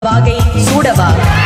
வாகை சூடவா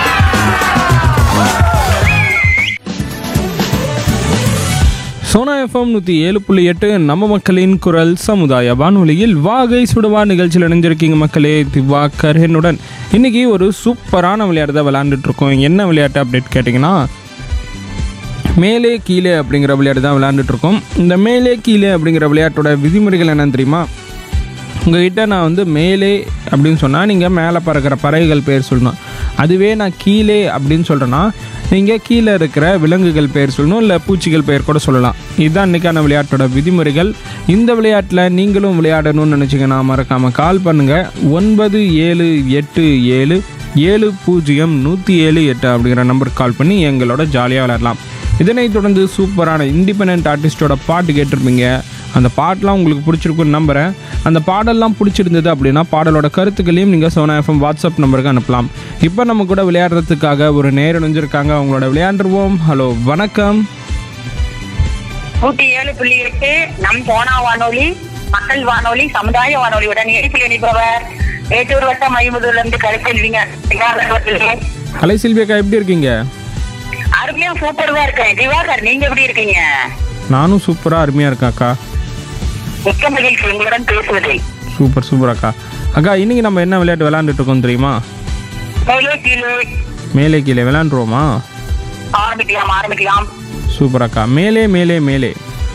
சோனா எஃப்எம் நூற்றி ஏழு புள்ளி எட்டு நம்ம மக்களின் குரல் சமுதாய வானொலியில் வாகை சுடுவா நிகழ்ச்சியில் இணைஞ்சிருக்கீங்க மக்களே திவாகர் என்னுடன் இன்னைக்கு ஒரு சூப்பரான விளையாட்டு தான் விளையாண்டுட்டு இருக்கோம் என்ன விளையாட்டு அப்டேட் கேட்டிங்கன்னா மேலே கீழே அப்படிங்கிற விளையாட்டு தான் விளையாண்டுட்டு இருக்கோம் இந்த மேலே கீழே அப்படிங்கிற விளையாட்டோட விதிமுறைகள் என்னன்னு தெரியுமா உங்ககிட்ட நான் வந்து மேலே அப்படின்னு சொன்னால் நீங்கள் மேலே பறக்கிற பறவைகள் பேர் சொல்லணும் அதுவே நான் கீழே அப்படின்னு சொல்கிறேன்னா நீங்கள் கீழே இருக்கிற விலங்குகள் பேர் சொல்லணும் இல்லை பூச்சிகள் பெயர் கூட சொல்லலாம் இதுதான் இன்றைக்கான விளையாட்டோட விதிமுறைகள் இந்த விளையாட்டில் நீங்களும் விளையாடணும்னு நினச்சிங்கன்னா மறக்காமல் கால் பண்ணுங்கள் ஒன்பது ஏழு எட்டு ஏழு ஏழு பூஜ்ஜியம் நூற்றி ஏழு எட்டு அப்படிங்கிற நம்பருக்கு கால் பண்ணி எங்களோட ஜாலியாக விளையாடலாம் இதனைத் தொடர்ந்து சூப்பரான இண்டிபெண்ட் ஆர்டிஸ்டோட பாட்டு கேட்டிருப்பீங்க அந்த பாட்டெலாம் உங்களுக்கு பிடிச்சிருக்குன்னு நம்புகிறேன் அந்த பாடல்லாம் பிடிச்சிருந்தது அப்படின்னா பாடலோட கருத்துக்களையும் நீங்கள் சோனா எஃப்எம் வாட்ஸ்அப் நம்பருக்கு அனுப்பலாம் இப்போ நம்ம கூட விளையாடுறதுக்காக ஒரு நேரம் நெஞ்சிருக்காங்க அவங்களோட விளையாண்டுருவோம் ஹலோ வணக்கம் நூற்றி ஏழு புள்ளி எட்டு நம் போனா வானொலி மக்கள் வானொலி சமுதாய வானொலியுடன் இணைப்பில் இணைப்பவர் ஏட்டூர் வட்டம் ஐம்பதுல இருந்து கருத்தெல்விங்க கலை செல்வியக்கா எப்படி இருக்கீங்க அருமையா சூப்பர்வா இருக்கேன் திவாகர் நீங்க எப்படி இருக்கீங்க நானும் சூப்பராக அருமையாக இருக்கேன் அக்கா மிக்க மகிழ்ச்சி உங்களுடன் பேசுவதில் சூப்பர் சூப்பர் அக்கா அக்கா இன்னைக்கு நம்ம என்ன விளையாட்டு விளையாண்டுட்டு இருக்கோம் தெரியுமா மேலே கீழே மேலே கீழே விளையாண்டுருவோமா ஆரம்பிக்கலாம் ஆரம்பிக்கலாம் சூப்பர் அக்கா மேலே மேலே மேலே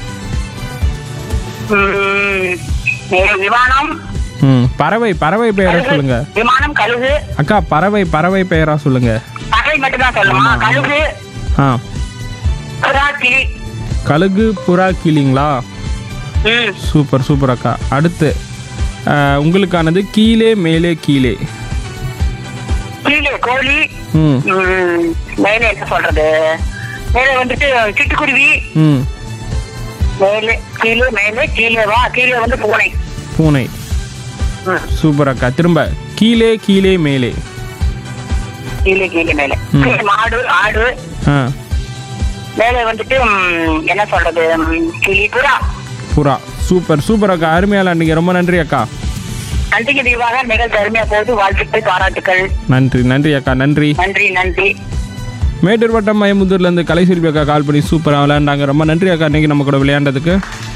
உம், மேலே விமானம் ம் பறவை பறவை பெயரை கழுகு, சொல்லுங்க விமானம் கழுகு அக்கா பறவை பறவை பெயரா சொல்லுங்க பறவை மட்டும்தான் சொல்லுமா கழுகு ஆ புறா கிளி கழுகு புறா கிளிங்களா ம் சூப்பர் சூப்பர் அக்கா அடுத்து ஆ, உங்களுக்கானது கீழே மேலே கீழே கீழே கோழி ம் ம், மேலே என்ன சொல்றது மேலே வந்துட்டு சிட்டுக்குருவி ம் மேலே கீழே மேலே கீழே வா கீழே வந்து பூனை பூனை ம், சூப்பர் அக்கா திரும்ப கீழே கீழே மேலே கீழே கீழே மேலே ம். கீழே மாடு ஆடு ஆ மேலே வந்துட்டு ம், என்ன சொல்றது ம், கிளி புறா புறா சூப்பர் சூப்பர் அக்கா அருமையால அன்றைக்கி ரொம்ப நன்றி அக்கா நன்றிக்கு தீவாக நிகழ்ச்சி அருமையா போகுது வாழ்த்துக்கள் பாராட்டுக்கள் நன்றி நன்றி அக்கா நன்றி நன்றி நன்றி மேட்டூர் வட்டம் மயமுதூர்லேருந்து கலை செல்வி அக்கா கால் பண்ணி சூப்பராக விளையாண்டாங்க ரொம்ப நன்றி அக்கா இன்னைக்கு நம்ம கூட விளையாண்டதுக்கு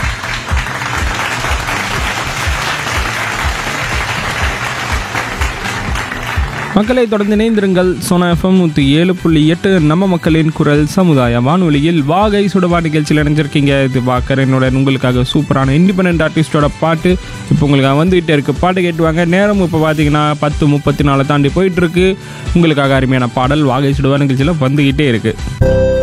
மக்களை தொடர்ந்து இணைந்திருங்கள் சோனா எஃப்எம் நூற்றி ஏழு புள்ளி எட்டு நம்ம மக்களின் குரல் சமுதாய வானொலியில் வாகை சுடவா நிகழ்ச்சியில் இணைஞ்சிருக்கீங்க இது வாக்கரனுடன் உங்களுக்காக சூப்பரான இண்டிபெண்ட் ஆர்டிஸ்டோட பாட்டு இப்போ உங்களுக்கு வந்துகிட்டே இருக்கு பாட்டு கேட்டுவாங்க நேரம் இப்போ பார்த்தீங்கன்னா பத்து முப்பத்தி நாலு தாண்டி போயிட்டு இருக்கு உங்களுக்காக அருமையான பாடல் வாகை சுடவா நிகழ்ச்சியில் வந்துகிட்டே இருக்கு